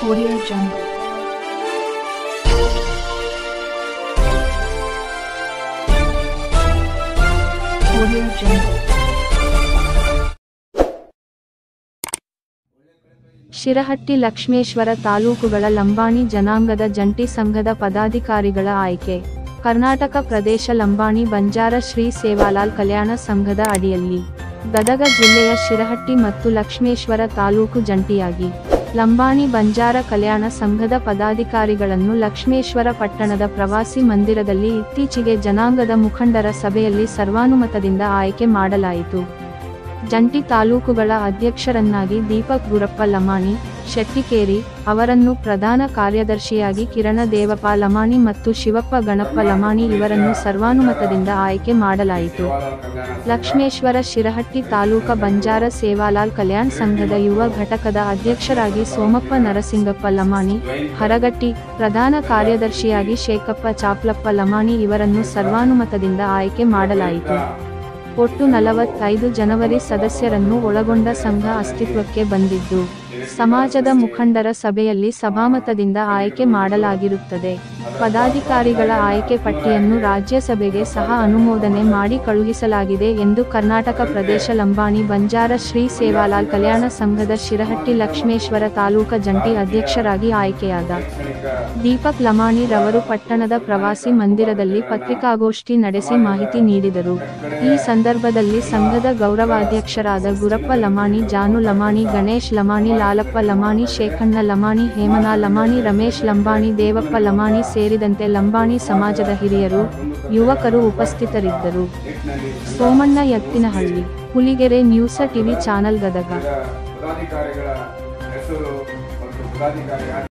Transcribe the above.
Audio Jungle. Audio Jungle. Shirahatti Lakshmeshwar ತಾಲೂಕುಗಳ ಲಂಬಾಣಿ ಜನಾಂಗದ ಜಂಟಿ ಸಂಘದ ಪದಾಧಿಕಾರಿಗಳ ಆಯ್ಕೆ ಕರ್ನಾಟಕ ಪ್ರದೇಶ ಲಂಬಾಣಿ ಬಂಜಾರ ಶ್ರೀ ಸೇವಾಲಾಲ್ ಕಲ್ಯಾಣ ಸಂಘದ ಅಡಿಯಲ್ಲಿ ಗದಗ ಜಿಲ್ಲೆಯ ಶಿರಹಟ್ಟಿ ಮತ್ತು ಲಕ್ಷ್ಮೇಶ್ವರ ತಾಲೂಕು ಜಂಟಿಯಾಗಿ ಲಂಬಾಣಿ ಬಂಜಾರ ಕಲ್ಯಾಣ ಸಂಘದ ಪದಾಧಿಕಾರಿಗಳನ್ನು ಲಕ್ಷ್ಮೇಶ್ವರ ಪಟ್ಟಣದ ಪ್ರವಾಸಿ ಮಂದಿರದಲ್ಲಿ ಇತ್ತೀಚೆಗೆ ಜನಾಂಗದ ಮುಖಂಡರ ಸಭೆಯಲ್ಲಿ ಸರ್ವಾನುಮತದಿಂದ ಆಯ್ಕೆ ಮಾಡಲಾಯಿತು ಜಂಟಿ ತಾಲೂಕುಗಳ ಅಧ್ಯಕ್ಷರನ್ನಾಗಿ ದೀಪಕ್ ಗುರಪ್ಪ ಲಮಾಣಿ ಶೆಟ್ಟಿಕೇರಿ ಅವರನ್ನು ಪ್ರಧಾನ ಕಾರ್ಯದರ್ಶಿಯಾಗಿ ಕಿರಣ ದೇವಪ್ಪ ಲಮಾಣಿ ಮತ್ತು ಶಿವಪ್ಪ ಗಣಪ್ಪ ಲಮಾಣಿ ಇವರನ್ನು ಸರ್ವಾನುಮತದಿಂದ ಆಯ್ಕೆ ಮಾಡಲಾಯಿತು ಲಕ್ಷ್ಮೇಶ್ವರ ಶಿರಹಟ್ಟಿ ತಾಲೂಕ ಬಂಜಾರ ಸೇವಾಲಾಲ್ ಕಲ್ಯಾಣ್ ಸಂಘದ ಯುವ ಘಟಕದ ಅಧ್ಯಕ್ಷರಾಗಿ ಸೋಮಪ್ಪ ನರಸಿಂಗಪ್ಪ ಲಮಾಣಿ ಹರಗಟ್ಟಿ ಪ್ರಧಾನ ಕಾರ್ಯದರ್ಶಿಯಾಗಿ ಶೇಖಪ್ಪ ಚಾಪ್ಲಪ್ಪ ಲಮಾಣಿ ಇವರನ್ನು ಸರ್ವಾನುಮತದಿಂದ ಆಯ್ಕೆ ಮಾಡಲಾಯಿತು ಒಟ್ಟು ನಲವತ್ತೈದು ಜನವರಿ ಸದಸ್ಯರನ್ನು ಒಳಗೊಂಡ ಸಂಘ ಅಸ್ತಿತ್ವಕ್ಕೆ ಬಂದಿದ್ದು ಸಮಾಜದ ಮುಖಂಡರ ಸಭೆಯಲ್ಲಿ ಸಭಾಮತದಿಂದ ಆಯ್ಕೆ ಮಾಡಲಾಗಿರುತ್ತದೆ ಪದಾಧಿಕಾರಿಗಳ ಆಯ್ಕೆ ಪಟ್ಟಿಯನ್ನು ರಾಜ್ಯಸಭೆಗೆ ಸಹ ಅನುಮೋದನೆ ಮಾಡಿ ಕಳುಹಿಸಲಾಗಿದೆ ಎಂದು ಕರ್ನಾಟಕ ಪ್ರದೇಶ ಲಂಬಾಣಿ ಬಂಜಾರ ಶ್ರೀ ಸೇವಾಲಾಲ್ ಕಲ್ಯಾಣ ಸಂಘದ ಶಿರಹಟ್ಟಿ ಲಕ್ಷ್ಮೇಶ್ವರ ತಾಲೂಕ ಜಂಟಿ ಅಧ್ಯಕ್ಷರಾಗಿ ಆಯ್ಕೆಯಾದ ದೀಪಕ್ ಲಮಾಣಿ ರವರು ಪಟ್ಟಣದ ಪ್ರವಾಸಿ ಮಂದಿರದಲ್ಲಿ ಪತ್ರಿಕಾಗೋಷ್ಠಿ ನಡೆಸಿ ಮಾಹಿತಿ ನೀಡಿದರು ಈ ಸಂದರ್ಭದಲ್ಲಿ ಸಂಘದ ಗೌರವಾಧ್ಯಕ್ಷರಾದ ಗುರಪ್ಪ ಲಮಾಣಿ ಜಾನು ಲಮಾಣಿ ಗಣೇಶ್ ಲಮಾಣಿ ಲಾಲಪ್ಪ ಲಮಾಣಿ ಶೇಖಣ್ಣ ಲಮಾಣಿ ಹೇಮನಾ ಲಮಾಣಿ ರಮೇಶ್ ಲಂಬಾಣಿ ದೇವಪ್ಪ ಲಮಾಣಿ ಸೇರಿದಂತೆ ಲಂಬಾಣಿ ಸಮಾಜದ ಹಿರಿಯರು ಯುವಕರು ಉಪಸ್ಥಿತರಿದ್ದರು Somanna Yattinahalli Huligere news TV channel Gadag ಪದಾಧಿಕಾರಿಗಳ ಹೆಸರು ಮತ್ತು ಪದಾಧಿಕಾರಿ